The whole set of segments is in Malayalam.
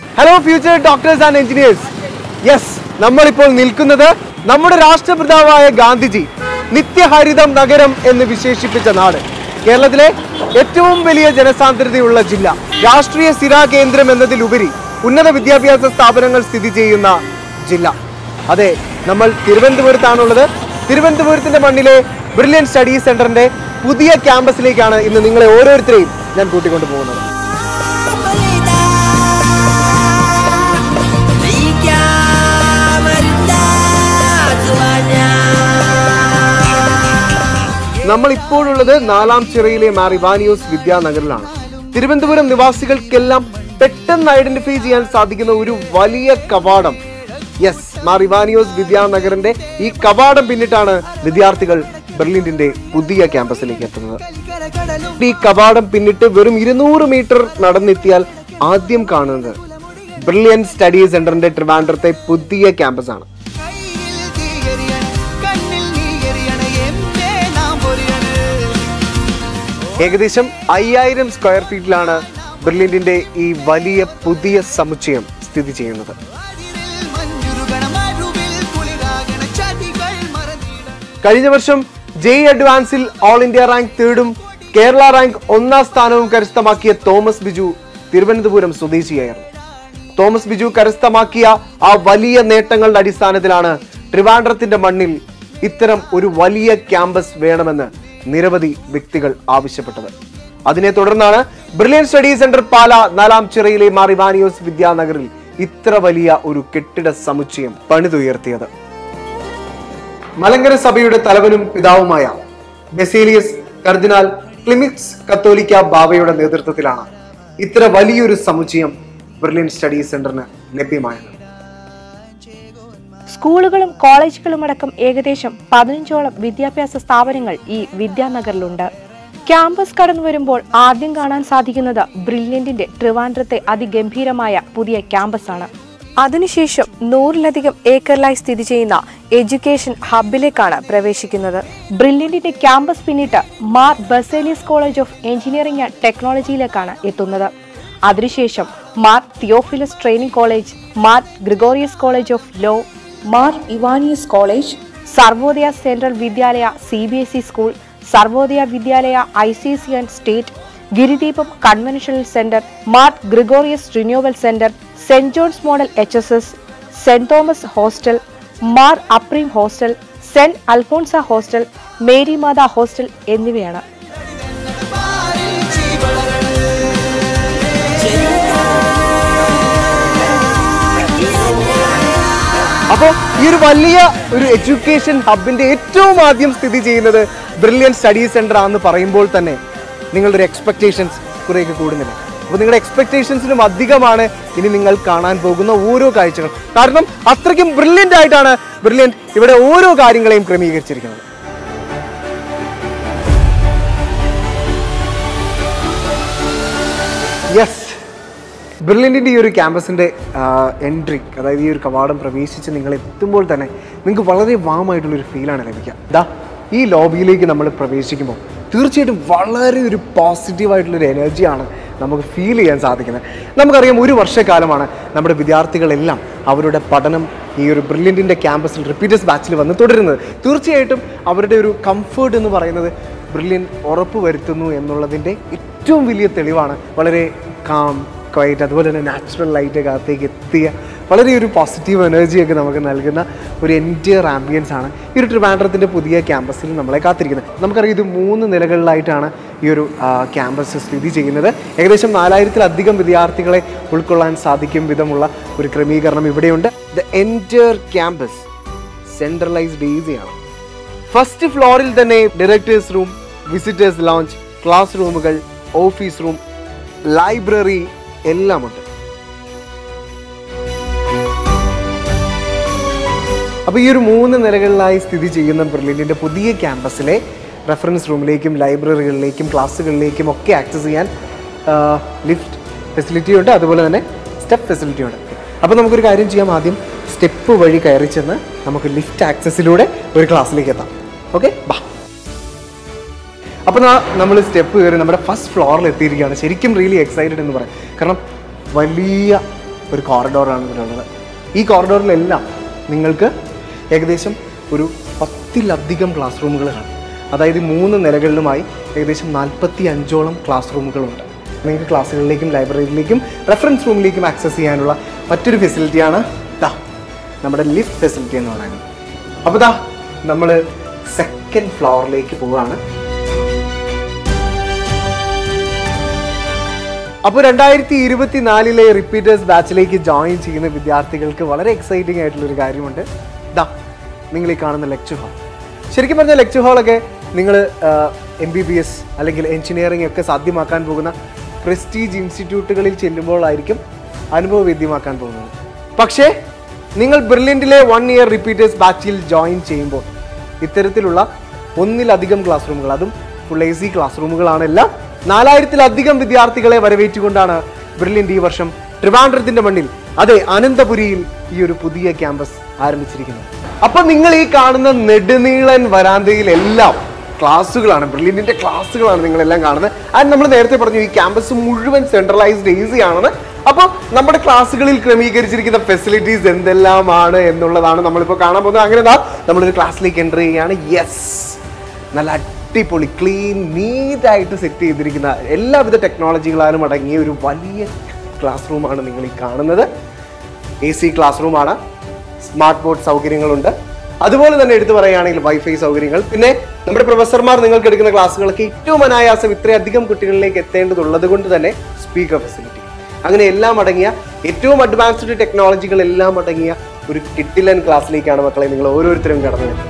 hello future doctors and engineers yes നമ്മളിപ്പോൾ നിൽക്കുന്നത് നമ്മുടെ രാഷ്ട്രപിതാവായ ഗാന്ധിജി നിത്യഹരിതം നഗരം എന്ന് വിശേഷിപ്പിച്ച നാട് കേരളത്തിലെ ഏറ്റവും വലിയ ജനസാന്ദ്രതയുള്ള ജില്ല രാഷ്ട്രീയ സ്ഥിരാ കേന്ദ്രം എന്നതിലുപരി ഉന്നത വിദ്യാഭ്യാസ സ്ഥാപനങ്ങൾ സ്ഥിതി ചെയ്യുന്ന ജില്ല അതെ നമ്മൾ തിരുവനന്തപുരത്താണുള്ളത് തിരുവനന്തപുരത്തിന്റെ മണ്ണിലെ ബ്രില്യൻ സ്റ്റഡി സെന്ററിന്റെ പുതിയ ക്യാമ്പസിലേക്കാണ് ഇന്ന് നിങ്ങളെ ഓരോരുത്തരെയും ഞാൻ കൂട്ടിക്കൊണ്ടു പോകുന്നത് നമ്മൾ ഇപ്പോഴുള്ളത് നാലാം ചിറയിലെ മാറിവാനിയോസ് വിദ്യാനഗറിലാണ് തിരുവനന്തപുരം നിവാസികൾക്കെല്ലാം പെട്ടെന്ന് ഐഡന്റിഫൈ ചെയ്യാൻ സാധിക്കുന്ന ഒരു വലിയ കവാടം യെസ് മാറിവാനിയോസ് വിദ്യാനഗറിന്റെ ഈ കവാടം പിന്നിട്ടാണ് വിദ്യാർത്ഥികൾ ബെർലിന്റെ പുതിയ ക്യാമ്പസിലേക്ക് എത്തുന്നത് ഈ കവാടം പിന്നിട്ട് വെറും ഇരുന്നൂറ് മീറ്റർ നടന്നെത്തിയാൽ ആദ്യം കാണുന്നത് ബ്രില്യൻ സ്റ്റഡി സെന്ററിന്റെ ട്രിവാൻഡ്രത്തെ പുതിയ ക്യാമ്പസ് ആണ് കയ്യിൽ തീയരിയണ കണ്ണിൽ നീയരിയണ എന്തേ നാം പൊരിയണ ഏകദേശം അയ്യായിരം സ്ക്വയർ ഫീറ്റിലാണ് ബ്രില്യന്റിന്റെ ഈ വലിയ പുതിയ സമുച്ചയം സ്ഥിതി ചെയ്യുന്നത് അതിരിൽ മഞ്ഞുരുകണ മരുവിൽ കുളിരാകണ ചതികൾ മറന്നിടണം കഴിഞ്ഞ വർഷം ജെയ് അഡ്വാൻസിൽ ഓൾ ഇന്ത്യ റാങ്ക് തേർഡും കേരള റാങ്ക് ഒന്നാം സ്ഥാനവും കരസ്ഥമാക്കിയ തോമസ് ബിജു തിരുവനന്തപുരം സ്വദേശിയായിരുന്നു തോമസ് ബിജു കരസ്ഥമാക്കിയ ആ വലിയ നേട്ടങ്ങളുടെ അടിസ്ഥാനത്തിലാണ് ട്രിവാൻഡ്രത്തിന്റെ മണ്ണിൽ ഇത്തരം ഒരു വലിയ ക്യാമ്പസ് വേണമെന്ന് നിരവധി വ്യക്തികൾ ആവശ്യപ്പെട്ടത് അതിനെ തുടർന്നാണ് ബ്രില്യൻ സ്റ്റഡി സെന്റർ പാല നാലാം ചിറയിലെ മാറിവാനിയോസ് വിദ്യാനഗറിൽ ഇത്ര വലിയ ഒരു കെട്ടിട സമുച്ചയം പണിതുയർത്തിയത് മലങ്കര സഭയുടെ തലവനും പിതാവുമായ ബെസേലിയസ് കർദിനാൾ ക്ലിമിക്സ് കത്തോലിക്ക ബാവയുടെ നേതൃത്വത്തിലാണ് ഇത്ര വലിയൊരു സമുച്ചയം ബെർലിൻ സ്റ്റഡി സെന്ററിന് ലഭ്യമായത് സ്കൂളുകളും കോളേജുകളും അടക്കം ഏകദേശം പതിനഞ്ചോളം വിദ്യാഭ്യാസ സ്ഥാപനങ്ങൾ ഈ വിദ്യാനഗറിലുണ്ട് ക്യാമ്പസ് കടന്നു വരുമ്പോൾ ആദ്യം കാണാൻ സാധിക്കുന്നത് ബ്രില്യന്റിന്റെ ട്രിവാൻഡ്രത്തെ അതിഗംഭീരമായ പുതിയ ക്യാമ്പസാണ് അതിനുശേഷം നൂറിലധികം ഏക്കറിലായി സ്ഥിതി ചെയ്യുന്ന എഡ്യൂക്കേഷൻ ഹബിലേക്കാണ് പ്രവേശിക്കുന്നത് ബ്രില്യന്റിന്റെ ക്യാമ്പസ് പിന്നിട്ട് Mar Baselios college of engineering and ടെക്നോളജിയിലേക്കാണ് എത്തുന്നത് അതിനുശേഷം Mar Theophilus training college Mar Gregorios college of law Mar Ivanios college Sarvodaya central വിദ്യാലയ C B S E school Sarvodaya വിദ്യാലയ I C C and state Girideepam conventional centre Mar Gregorios renewal centre saint John's model H S S saint Thomas hostel Mar Aprem hostel saint Alphonsa hostel Mary Matha hostel എന്നിവയാണ് പാരിൽ ചീവളരണ അപ്പോൾ ഈ ഒരു വലിയ ഒരു എഡ്യൂക്കേഷൻ ഹബിന്റെ ഏറ്റവും ആദ്യം സ്ഥിതി ചെയ്യുന്നത് ബ്രില്യൻ സ്റ്റഡി സെന്റർ ആണെന്ന് പറയുമ്പോൾ തന്നെ നിങ്ങളുടെ ഒരു എക്സ്പെക്ടേഷൻസ് കുറേയൊക്കെ കൂടുന്നില്ല അപ്പോൾ നിങ്ങളുടെ എക്സ്പെക്ടേഷൻസിനും അധികമാണ് ഇനി നിങ്ങൾ കാണാൻ പോകുന്ന ഓരോ കാഴ്ചകൾ കാരണം അത്രയ്ക്കും ബ്രില്യൻ്റ് ആയിട്ടാണ് ബ്രില്യൻ്റ് ഇവിടെ ഓരോ കാര്യങ്ങളെയും ക്രമീകരിച്ചിരിക്കുന്നത് യെസ് ബ്രില്യൻറ്റിൻ്റെ ഈ ഒരു ക്യാമ്പസിൻ്റെ എൻട്രി അതായത് ഈ ഒരു കവാടം പ്രവേശിച്ച് നിങ്ങൾ എത്തുമ്പോൾ തന്നെ നിങ്ങൾക്ക് വളരെ വാമായിട്ടുള്ളൊരു ഫീലാണ് ലഭിക്കുക ദാ ഈ ലോബിയിലേക്ക് നമ്മൾ പ്രവേശിക്കുമ്പോൾ തീർച്ചയായിട്ടും വളരെ ഒരു പോസിറ്റീവായിട്ടുള്ളൊരു എനർജിയാണ് നമുക്ക് ഫീൽ ചെയ്യാൻ സാധിക്കുന്നത് നമുക്കറിയാം ഒരു വർഷക്കാലമാണ് നമ്മുടെ വിദ്യാർത്ഥികളെല്ലാം അവരുടെ പഠനം ഈ ഒരു ബ്രില്യൻറ്റിൻ്റെ ക്യാമ്പസിൽ റിപ്പീറ്റേഴ്സ് ബാച്ചിൽ വന്ന് തുടരുന്നത് തീർച്ചയായിട്ടും അവരുടെ ഒരു കംഫേർട്ട് എന്ന് പറയുന്നത് ബ്രില്യൻ ഉറപ്പ് വരുത്തുന്നു എന്നുള്ളതിൻ്റെ ഏറ്റവും വലിയ തെളിവാണ് വളരെ കാം ക്വൈറ്റ് അതുപോലെ തന്നെ നാച്ചുറൽ ലൈറ്റ് അകത്തേക്ക് എത്തിയ വളരെ ഒരു പോസിറ്റീവ് എനർജിയൊക്കെ നമുക്ക് നൽകുന്ന ഒരു എൻറ്റിയർ ആംബിയൻസ് ആണ് ഈ ഒരു ട്രിവാൻഡ്രത്തിൻ്റെ പുതിയ ക്യാമ്പസിൽ നമ്മളെ കാത്തിരിക്കുന്നത് നമുക്കറിയാം ഇത് മൂന്ന് നിലകളിലായിട്ടാണ് ഈ ഒരു ക്യാമ്പസ് സ്ഥിതി ചെയ്യുന്നത് ഏകദേശം നാലായിരത്തിലധികം വിദ്യാർത്ഥികളെ ഉൾക്കൊള്ളാൻ സാധിക്കും വിധമുള്ള ഒരു ക്രമീകരണം ഇവിടെയുണ്ട് ദ എൻറ്റിയർ ക്യാമ്പസ് സെൻട്രലൈസ്ഡ് ഏരിയയാണ് ഫസ്റ്റ് ഫ്ലോറിൽ തന്നെ directors room visitors lounge class റൂമുകൾ ഓഫീസ് റൂം ലൈബ്രറി എല്ലാമുണ്ട് അപ്പോൾ ഈ ഒരു മൂന്ന് നിലകളിലായി സ്ഥിതി ചെയ്യുന്ന ബ്രില്യൻറ്റിൻ്റെ പുതിയ ക്യാമ്പസിലെ റെഫറൻസ് റൂമിലേക്കും ലൈബ്രറികളിലേക്കും ക്ലാസ്സുകളിലേക്കും ഒക്കെ ആക്സസ് ചെയ്യാൻ ലിഫ്റ്റ് ഫെസിലിറ്റി ഉണ്ട് അതുപോലെ തന്നെ സ്റ്റെപ്പ് ഫെസിലിറ്റി ഉണ്ട് അപ്പോൾ നമുക്കൊരു കാര്യം ചെയ്യാം ആദ്യം സ്റ്റെപ്പ് വഴി കയറി ചെന്ന് നമുക്ക് ലിഫ്റ്റ് ആക്സസിലൂടെ ഒരു ക്ലാസ്സിലേക്ക് എത്താം ഓക്കെ ബാ അപ്പോൾ നമ്മൾ സ്റ്റെപ്പ് കയറി നമ്മുടെ ഫസ്റ്റ് ഫ്ലോറിൽ എത്തിയിരിക്കുകയാണ് ശരിക്കും റിയലി എക്സൈറ്റഡ് എന്ന് പറയാം കാരണം വലിയ ഒരു കോറിഡോറാണ് ഇതിലുള്ളത് ഈ കോറിഡോറിലെല്ലാം നിങ്ങൾക്ക് ഏകദേശം ഒരു പത്തിലധികം ക്ലാസ് റൂമുകൾ കാണും അതായത് ഈ മൂന്ന് നിലകളിലുമായി ഏകദേശം നാൽപ്പത്തി അഞ്ചോളം ക്ലാസ് റൂമുകളുണ്ട് നിങ്ങൾക്ക് ക്ലാസ്സുകളിലേക്കും ലൈബ്രറിയിലേക്കും റെഫറൻസ് റൂമിലേക്കും ആക്സസ് ചെയ്യാനുള്ള മറ്റൊരു ഫെസിലിറ്റിയാണ് ദാ നമ്മുടെ ലിഫ്റ്റ് ഫെസിലിറ്റി എന്ന് പറയുന്നത് അപ്പോൾ ദാ നമ്മൾ സെക്കൻഡ് ഫ്ലോറിലേക്ക് പോവുകയാണ് അപ്പോൾ രണ്ടായിരത്തി ഇരുപത്തിനാലിലെ റിപ്പീറ്റേഴ്സ് ബാച്ചിലേക്ക് ജോയിൻ ചെയ്യുന്ന വിദ്യാർത്ഥികൾക്ക് വളരെ എക്സൈറ്റിംഗ് ആയിട്ടുള്ള ഒരു കാര്യമുണ്ട് ദാ നിങ്ങൾ ഈ കാണുന്ന ലെക്ചർ ഹാൾ ശരിക്കും പറഞ്ഞാൽ ലെക്ചർ ഹാളൊക്കെ നിങ്ങൾ എം ബി ബി എസ് അല്ലെങ്കിൽ എഞ്ചിനീയറിംഗ് ഒക്കെ സാധ്യമാക്കാൻ പോകുന്ന പ്രസ്റ്റീജ് ഇൻസ്റ്റിറ്റ്യൂട്ടുകളിൽ ചെല്ലുമ്പോഴായിരിക്കും അനുഭവവേദ്യമാക്കാൻ പോകുന്നത് പക്ഷേ നിങ്ങൾ ബ്രില്യൻറ്റിലെ വൺ ഇയർ റിപ്പീറ്റേഴ്സ് ബാച്ചിൽ ജോയിൻ ചെയ്യുമ്പോൾ ഇത്തരത്തിലുള്ള ഒന്നിലധികം ക്ലാസ് റൂമുകൾ അതും ഫുൾ എ സി ക്ലാസ് റൂമുകളാണ് എല്ലാം നാലായിരത്തിലധികം വിദ്യാർത്ഥികളെ വരവേറ്റുകൊണ്ടാണ് ബ്രില്യൻ്റ് ഈ വർഷം ട്രിവാൻഡ്രത്തിന്റെ മണ്ണിൽ അതെ അനന്തപുരിയിൽ ഈ ഒരു പുതിയ ക്യാമ്പസ് ആരംഭിച്ചിരിക്കുന്നത് അപ്പൊ നിങ്ങൾ ഈ കാണുന്ന നെടുനീളൻ വരാന്തയിലെല്ലാം ക്ലാസ്സുകളാണ് ബ്രില്യൻറ്റിന്റെ ക്ലാസ്സുകളാണ് നിങ്ങളെല്ലാം കാണുന്നത് ആൻഡ് നമ്മൾ നേരത്തെ പറഞ്ഞു ഈ ക്യാമ്പസ് മുഴുവൻ സെൻട്രലൈസ്ഡ് എ സി ആണെന്ന് അപ്പോൾ നമ്മുടെ ക്ലാസ്സുകളിൽ ക്രമീകരിച്ചിരിക്കുന്ന ഫെസിലിറ്റീസ് എന്തെല്ലാമാണ് എന്നുള്ളതാണ് നമ്മളിപ്പോൾ കാണാൻ പോകുന്നത് അങ്ങനെ ദാ നമ്മളൊരു ക്ലാസ്സിലേക്ക് എൻ്റർ ചെയ്യുകയാണ് യെസ് നല്ല അടിപൊളി ക്ലീൻ നീറ്റായിട്ട് സെറ്റ് ചെയ്തിരിക്കുന്ന എല്ലാവിധ ടെക്നോളജികളാലും അടങ്ങിയ ഒരു വലിയ ക്ലാസ് റൂമാണ് നിങ്ങൾ ഈ കാണുന്നത് എ സി ക്ലാസ് റൂമാണ് സ്മാർട്ട് ബോർഡ് സൗകര്യങ്ങളുണ്ട് അതുപോലെ തന്നെ എടുത്തു പറയുകയാണെങ്കിൽ വൈഫൈ സൗകര്യങ്ങൾ പിന്നെ നമ്മുടെ പ്രൊഫസർമാർ നിങ്ങൾക്ക് എടുക്കുന്ന ക്ലാസ്സുകളൊക്കെ ഏറ്റവും അനായാസം ഇത്രയധികം കുട്ടികളിലേക്ക് എത്തേണ്ടതുള്ളത് കൊണ്ട് തന്നെ സ്പീക്കർ ഫെസിലിറ്റി അങ്ങനെ എല്ലാം അടങ്ങിയ ഏറ്റവും അഡ്വാൻസ്ഡ് ടെക്നോളജികൾ എല്ലാം അടങ്ങിയ ഒരു കിട്ടിലൻ ക്ലാസ്സിലേക്കാണ് മക്കളെ നിങ്ങൾ ഓരോരുത്തരും കടന്നു വരുന്നത്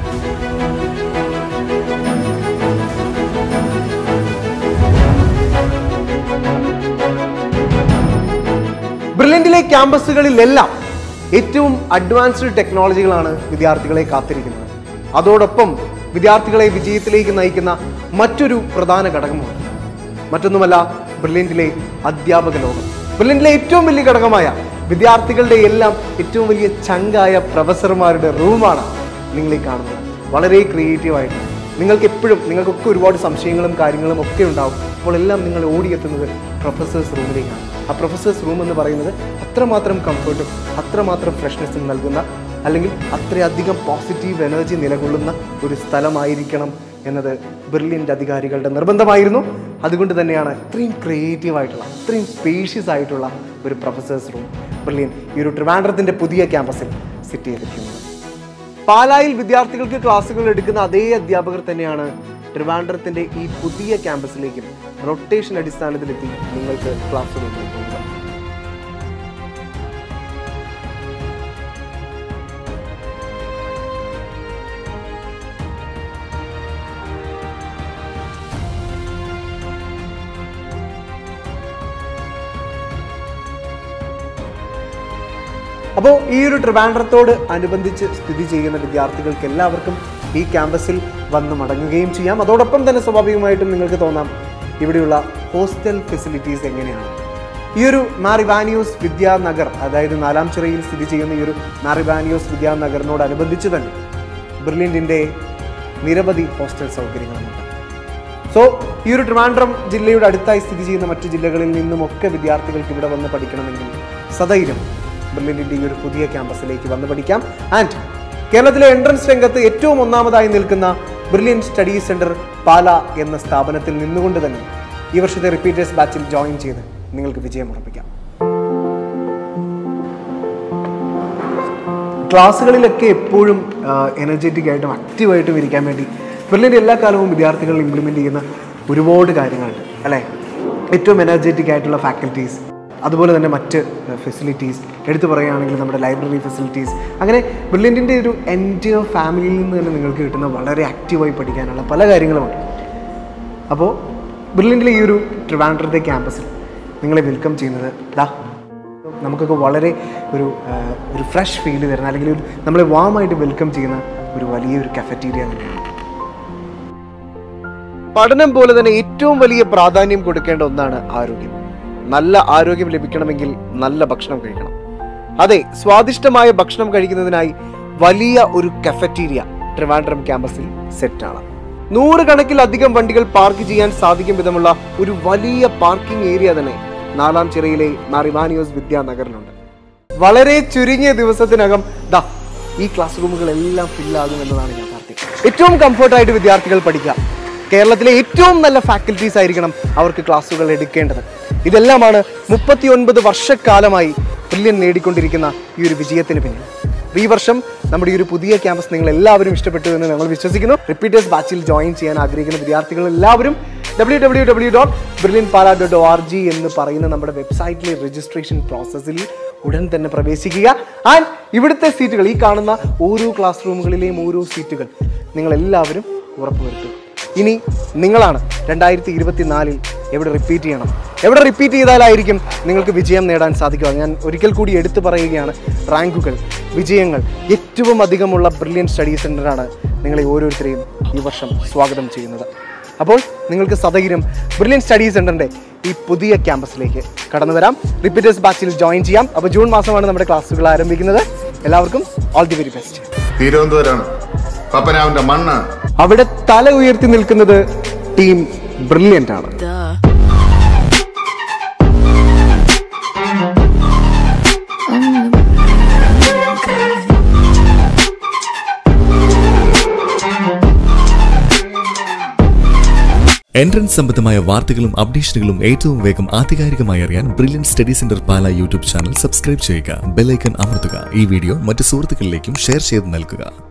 ബ്രില്യൻറ്റിലെ ക്യാമ്പസുകളിലെല്ലാം ഏറ്റവും അഡ്വാൻസ്ഡ് ടെക്നോളജികളാണ് വിദ്യാർത്ഥികളെ കാത്തിരിക്കുന്നത് അതോടൊപ്പം വിദ്യാർത്ഥികളെ വിജയത്തിലേക്ക് നയിക്കുന്ന മറ്റൊരു പ്രധാന ഘടകമുണ്ട് മറ്റൊന്നുമല്ല ബ്രില്യൻറ്റിലെ അധ്യാപക ലോകം ബ്രില്യൻറ്റിലെ ഏറ്റവും വലിയ ഘടകമായ വിദ്യാർത്ഥികളുടെ എല്ലാം ഏറ്റവും വലിയ ചങ്കായ പ്രൊഫസർമാരുടെ റൂമാണ് നിങ്ങൾ ഈ കാണുന്നത് വളരെ ക്രിയേറ്റീവായിട്ട് നിങ്ങൾക്ക് എപ്പോഴും നിങ്ങൾക്കൊക്കെ ഒരുപാട് സംശയങ്ങളും കാര്യങ്ങളും ഒക്കെ ഉണ്ടാവും അപ്പോൾ എല്ലാം നിങ്ങൾ ഓടിയെത്തുന്നത് പ്രൊഫസേഴ്സ് റൂമിലേക്കാണ് ആ പ്രൊഫസേഴ്സ് റൂം എന്ന് പറയുന്നത് അത്രമാത്രം കംഫർട്ടും അത്രമാത്രം ഫ്രഷ്നെസ്സും നൽകുന്ന അല്ലെങ്കിൽ അത്രയധികം പോസിറ്റീവ് എനർജി നിലകൊള്ളുന്ന ഒരു സ്ഥലമായിരിക്കണം എന്നത് ബ്രില്യൻ്റ് അധികാരികളുടെ നിർബന്ധമായിരുന്നു അതുകൊണ്ട് തന്നെയാണ് ഇത്രയും ക്രിയേറ്റീവ് ആയിട്ടുള്ള ഇത്രയും സ്പേഷ്യസ് ആയിട്ടുള്ള ഒരു പ്രൊഫസേഴ്സ് റൂം ബ്രില്യൻ ഈ ഒരു ട്രിവാൻഡ്രത്തിൻ്റെ പുതിയ ക്യാമ്പസിൽ സെറ്റ് ചെയ്തിരിക്കുന്നത് പാലായിൽ വിദ്യാർത്ഥികൾക്ക് ക്ലാസ്സുകൾ എടുക്കുന്ന അതേ അധ്യാപകർ തന്നെയാണ് ട്രിവാൻഡ്രത്തിന്റെ ഈ പുതിയ ക്യാമ്പസിലേക്കും റൊട്ടേഷൻ അടിസ്ഥാനത്തിലെത്തി നിങ്ങൾക്ക് ക്ലാസ്സുകൾ നൽകുന്നത് അപ്പോൾ ഈ ഒരു ട്രിവാൻഡ്രത്തോട് അനുബന്ധിച്ച് സ്ഥിതി ചെയ്യുന്ന വിദ്യാർത്ഥികൾക്ക് എല്ലാവർക്കും ഈ ക്യാമ്പസിൽ വന്ന് മടങ്ങുകയും ചെയ്യാം അതോടൊപ്പം തന്നെ സ്വാഭാവികമായിട്ടും നിങ്ങൾക്ക് തോന്നാം ഇവിടെയുള്ള ഹോസ്റ്റൽ ഫെസിലിറ്റീസ് എങ്ങനെയാണ് ഈ ഒരു മാറിവാനിയോസ് വിദ്യാനഗർ അതായത് നാലാം ചിറയിൽ സ്ഥിതി ചെയ്യുന്ന ഈ ഒരു മാറിവാനിയോസ് വിദ്യാനഗറിനോടനുബന്ധിച്ച് തന്നെ ബ്രില്യൻറ്റിൻ്റെ നിരവധി ഹോസ്റ്റൽ സൗകര്യങ്ങളുമുണ്ട് സോ ഈ ഒരു ട്രിവാൻഡ്രം ജില്ലയുടെ അടുത്തായി സ്ഥിതി ചെയ്യുന്ന മറ്റു ജില്ലകളിൽ നിന്നുമൊക്കെ വിദ്യാർത്ഥികൾക്ക് ഇവിടെ വന്ന് പഠിക്കണമെങ്കിൽ സധൈര്യം ബ്രില്യൻറ്റിൻ്റെ ഈ ഒരു പുതിയ ക്യാമ്പസിലേക്ക് വന്ന് പഠിക്കാം ആൻഡ് കേരളത്തിലെ എൻട്രൻസ് രംഗത്ത് ഏറ്റവും ഒന്നാമതായി നിൽക്കുന്ന ബ്രില്യൻ സ്റ്റഡി സെന്റർ പാല എന്ന സ്ഥാപനത്തിൽ നിന്നുകൊണ്ട് തന്നെ ഈ വർഷത്തെ റിപ്പീറ്റേഴ്സ് ബാച്ചിൽ ജോയിൻ ചെയ്ത് നിങ്ങൾക്ക് വിജയം ഉറപ്പിക്കാം ക്ലാസ്സുകളിലൊക്കെ എപ്പോഴും എനർജറ്റിക് ആയിട്ടും ആക്റ്റീവായിട്ടും ഇരിക്കാൻ വേണ്ടി ബ്രില്യൻ്റ് എല്ലാ കാലവും വിദ്യാർത്ഥികൾ ഇംപ്ലിമെൻ്റ് ചെയ്യുന്ന ഒരുപാട് കാര്യങ്ങളുണ്ട് അല്ലേ ഏറ്റവും എനർജറ്റിക് ആയിട്ടുള്ള ഫാക്കൽറ്റീസ് അതുപോലെ തന്നെ മറ്റ് ഫെസിലിറ്റീസ് എടുത്തു പറയുകയാണെങ്കിൽ നമ്മുടെ ലൈബ്രറി ഫെസിലിറ്റീസ് അങ്ങനെ ബ്രില്യൻറ്റിൻ്റെ ഒരു എൻ്റെ ഫാമിലിയിൽ നിന്ന് തന്നെ നിങ്ങൾക്ക് കിട്ടുന്ന വളരെ ആക്റ്റീവായി പഠിക്കാനുള്ള പല കാര്യങ്ങളുമുണ്ട് അപ്പോൾ ബ്രില്യൻറ്റിലെ ഈ ഒരു ട്രിവാൻഡ്രത്തെ ക്യാമ്പസിൽ നിങ്ങളെ വെൽക്കം ചെയ്യുന്നത് ദാ നമുക്കൊക്കെ വളരെ ഒരു ആ, ഒരു ഫ്രഷ് ഫീൽ തരുന്ന അല്ലെങ്കിൽ ഒരു നമ്മളെ വാമായിട്ട് വെൽക്കം ചെയ്യുന്ന ഒരു വലിയൊരു കഫറ്റീരിയ തന്നെയാണ് പഠനം പോലെ തന്നെ ഏറ്റവും വലിയ പ്രാധാന്യം കൊടുക്കേണ്ട ഒന്നാണ് ആരോഗ്യം നല്ല ആരോഗ്യം ലഭിക്കണമെങ്കിൽ നല്ല ഭക്ഷണം കഴിക്കണം അതെ സ്വാദിഷ്ടമായ ഭക്ഷണം കഴിക്കുന്നതിനായി വലിയ ഒരു കഫറ്റീരിയ ട്രിവാൻഡ്രം ക്യാമ്പസിൽ സെറ്റാണ് നൂറുകണക്കിലധികം വണ്ടികൾ പാർക്ക് ചെയ്യാൻ സാധിക്കും വിധമുള്ള ഒരു വലിയ പാർക്കിംഗ് ഏരിയ തന്നെ നാലാം ചിറയിലെ മാറിവാനിയോസ് വിദ്യാനഗറിലുണ്ട് വളരെ ചുരുങ്ങിയ ദിവസത്തിനകം ദാ ഈ ക്ലാസ് റൂമുകളെല്ലാം ഫില്ലാകും എന്നതാണ് ഞാൻ പ്രാർത്ഥിക്കുന്നത് ഏറ്റവും കംഫർട്ടായിട്ട് വിദ്യാർത്ഥികൾ പഠിക്കുക കേരളത്തിലെ ഏറ്റവും നല്ല ഫാക്കൽറ്റീസ് ആയിരിക്കണം അവർക്ക് ക്ലാസ്സുകൾ എടുക്കേണ്ടത് ഇതെല്ലാമാണ് മുപ്പത്തി ഒൻപത് വർഷക്കാലമായി ബ്രില്യൻ നേടിക്കൊണ്ടിരിക്കുന്ന ഈ ഒരു വിജയത്തിന് പിന്നിൽ ഈ വർഷം നമ്മുടെ ഈ ഒരു പുതിയ ക്യാമ്പസ് നിങ്ങൾ എല്ലാവരും ഇഷ്ടപ്പെട്ടു എന്ന് ഞങ്ങൾ വിശ്വസിക്കുന്നു റിപ്പീറ്റേഴ്സ് ബാച്ചിൽ ജോയിൻ ചെയ്യാൻ ആഗ്രഹിക്കുന്ന വിദ്യാർത്ഥികൾ എല്ലാവരും W W W dot brilliant Pala dot O R G എന്ന് പറയുന്ന നമ്മുടെ വെബ്സൈറ്റിലെ രജിസ്ട്രേഷൻ പ്രോസസ്സിൽ ഉടൻ തന്നെ പ്രവേശിക്കുക ആൻഡ് ഇവിടുത്തെ സീറ്റുകൾ ഈ കാണുന്ന ഓരോ ക്ലാസ് റൂമുകളിലെയും ഓരോ സീറ്റുകൾ നിങ്ങൾ എല്ലാവരും ഉറപ്പുവരുത്തുക ഇനി നിങ്ങളാണ് രണ്ടായിരത്തി ഇരുപത്തിനാലിൽ എവിടെ റിപ്പീറ്റ് ചെയ്യണം എവിടെ റിപ്പീറ്റ് ചെയ്താലായിരിക്കും നിങ്ങൾക്ക് വിജയം നേടാൻ സാധിക്കുക ഞാൻ ഒരിക്കൽ കൂടി എടുത്തു പറയുകയാണ് റാങ്കുകൾ വിജയങ്ങൾ ഏറ്റവും അധികമുള്ള ബ്രില്യൻ സ്റ്റഡി സെൻ്ററാണ് നിങ്ങളെ ഓരോരുത്തരെയും ഈ വർഷം സ്വാഗതം ചെയ്യുന്നത് അപ്പോൾ നിങ്ങൾക്ക് സധൈര്യം ബ്രില്യൻ സ്റ്റഡി സെൻ്ററിൻ്റെ ഈ പുതിയ ക്യാമ്പസിലേക്ക് കടന്നു വരാം റിപ്പീറ്റേഴ്സ് ബാച്ചിൽ ജോയിൻ ചെയ്യാം അപ്പോൾ ജൂൺ മാസമാണ് നമ്മുടെ ക്ലാസ്സുകൾ ആരംഭിക്കുന്നത് എല്ലാവർക്കും all the very best Thiruvananthapuram പപ്പനാവിന്റെ മണ്ണാണ് അവിടെ തല ഉയർത്തി നിൽക്കുന്നത് ടീം ബ്രില്യൻ്റ് ആണ് എൻട്രൻസ് സംബന്ധമായ വാർത്തകളും അപ്ഡേഷനുകളും ഏറ്റവും വേഗം ആധികാരികമായി അറിയാൻ brilliant study centre Pala YouTube channel subscribe ചെയ്യുക ബെല്ലൈക്കൺ അമർത്തുക ഈ വീഡിയോ മറ്റ് സുഹൃത്തുക്കളിലേക്കും ഷെയർ ചെയ്ത് നൽകുക